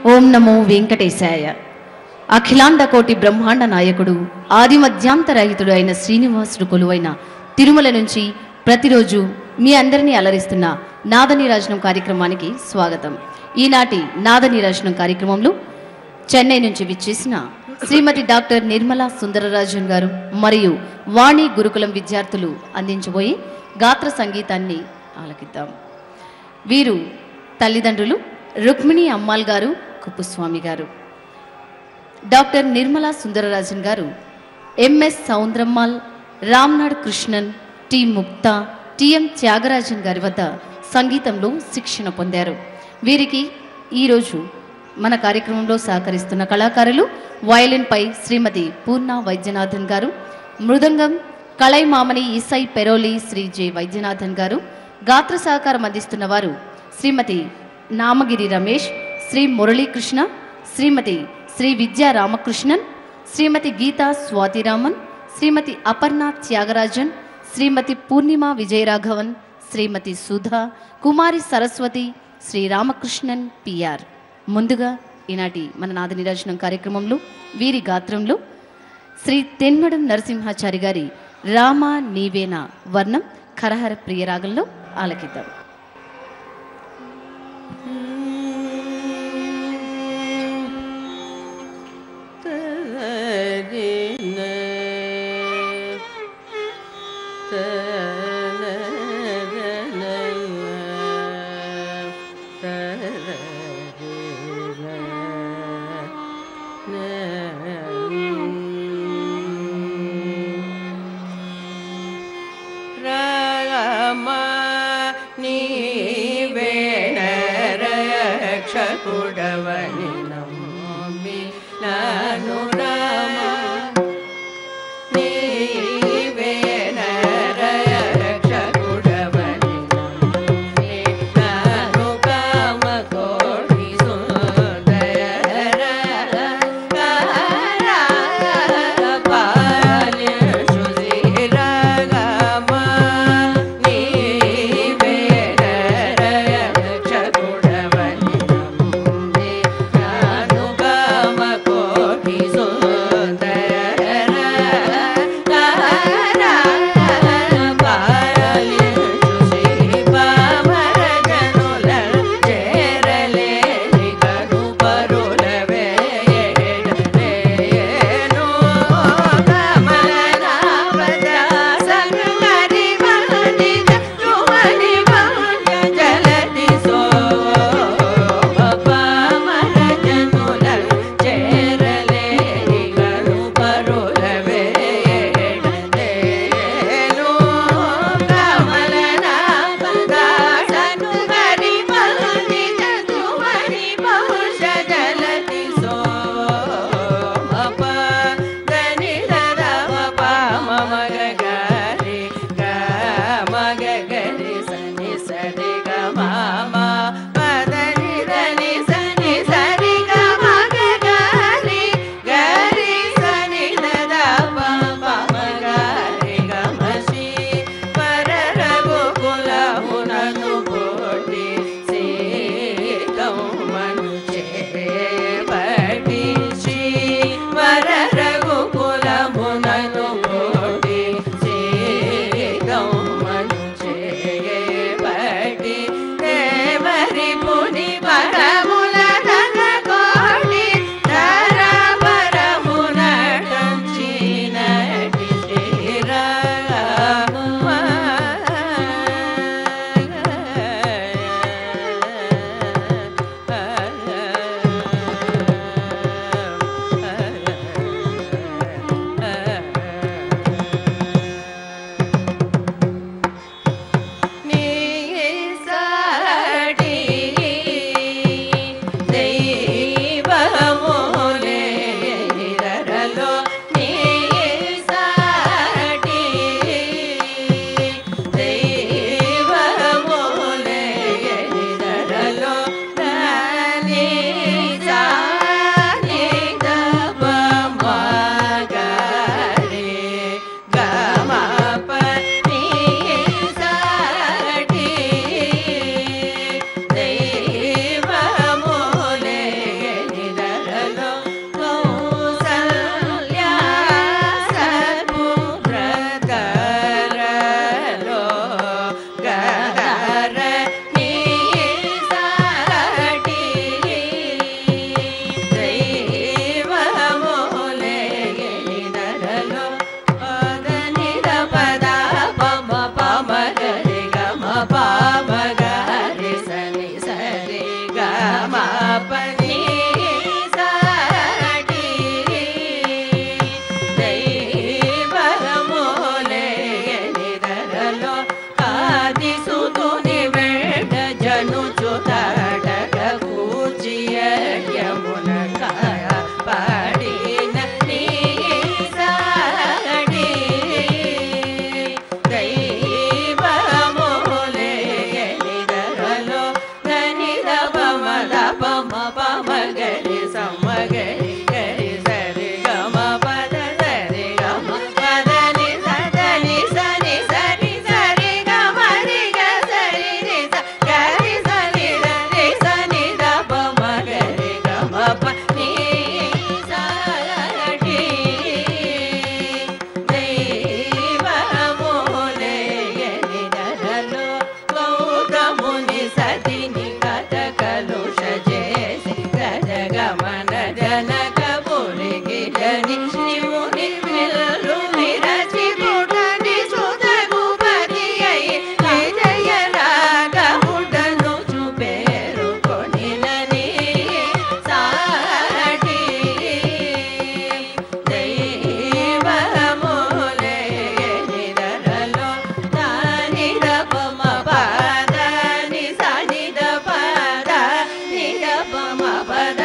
ఓం నమో వెంకటేశాయ అఖిలాండ కోటి బ్రహ్మాండ నాయకుడు ఆది మధ్యాంతరహితుడు అయిన శ్రీనివాసుడు కొలువైన తిరుమల నుంచి ప్రతిరోజు మీ అందరినీ అలరిస్తున్న నాద నీరాజనం కార్యక్రమానికి స్వాగతం ఈనాటి నాద నీరాజనం కార్యక్రమంలో చెన్నై నుంచి విచ్చేసిన శ్రీమతి డాక్టర్ నిర్మలా సుందరరాజన్ గారు మరియు వాణి గురుకులం విద్యార్థులు అందించబోయే గాత్ర సంగీతాన్ని ఆలకిద్దాం వీరు తల్లిదండ్రులు రుక్మిణి అమ్మాల్ గారు కుప్పుస్వామి గారు doctor Nirmala Sundararajan garu M S Soundrammal Ramnad Krishnan T Mukta T M Thyagarajan గారి వద్ద సంగీతంలో శిక్షణ పొందారు వీరికి ఈరోజు మన కార్యక్రమంలో సహకరిస్తున్న కళాకారులు వయలిన్పై శ్రీమతి పూర్ణ వైద్యనాథన్ గారు మృదంగం కళైమామని ఈసై పెరోలి శ్రీ జె వైద్యనాథన్ గారు గాత్ర సహకారం అందిస్తున్న వారు శ్రీమతి నామగిరి రమేష్ శ్రీ మురళీకృష్ణ శ్రీమతి శ్రీ విద్యా రామకృష్ణన్ శ్రీమతి గీతా స్వాతిరామన్ శ్రీమతి అపర్ణ త్యాగరాజన్ శ్రీమతి పూర్ణిమ విజయరాఘవన్ శ్రీమతి సుధా కుమారి సరస్వతి శ్రీ రామకృష్ణన్ పిఆర్ ముందుగా ఈనాటి మన నాద నిరాజనం కార్యక్రమంలో వీరి గాత్రంలో శ్రీ తెన్మడం నరసింహాచారి గారి రామ నీవేనా వర్ణం ఖరహర ప్రియరాగంలో ఆలకిద్దాం రామ నీవేణ రక్షకుడవని నమ్మి నను రామ నీవేణ రక్షకుడవని నమ్మి నను కామ కోటి సుందర పాల్య సుధీరగమ నీవేణ రక్షకుడవని నమ్మి నను కామ కోటి సుందర పాల్య సుధీ పామర జనుల చేరలేని కను పరులవే రేను కమలనాభద సంగరి మహని జుమని మహ్య జలది సో పామర జనుల చేరలేని కను పరులవే రేను కమలనాభద సంగరి మహని జుమని మహ్య జలది సో మప దని దద మప మమ గరి గ మగ గరి సని సరి గ మమ పదని దని సని సరి గ మగ గరి గరి సని దద మప మగ గరి గ మసి పర రఘు కుల హునను కోటి సీతమ్మను చేపటి శ్రీ వర రఘుకులమునను కోటి సీతమ్మను చేపటి దేవరి పుని పరముల ధన కోటి ధర పరమునటం చీనటి శ్రీరామ మా పని సాటి దైవరమోలే నిరలో ఆది సుతుని వెంట జనుచు తాడగ కూచియమున కాయ పాడిన నీ సాడి దైవమోలే నిరలో ధనిద పమ పమ పమ గరి సమ గరి గరి సరి గమ పద సరి గమ పద ని సదని సని సరి సరి గమ రి గ సరి రి స గరి సని రి సని ద పమ గరి గమ ప ని సారటి దైవమోలే నిరలో గౌతముని సతిని కథ కలుష చేసి గమన జనక పురికి జని శివుని విల్లు విరచి పుటని సుతగుపతి అయి విజయ రాగముడను చూపేరు కొనిలని సాటి దైవమూలే నిరలో దాని రపమ పద ని సని ద పద ని రపమ పద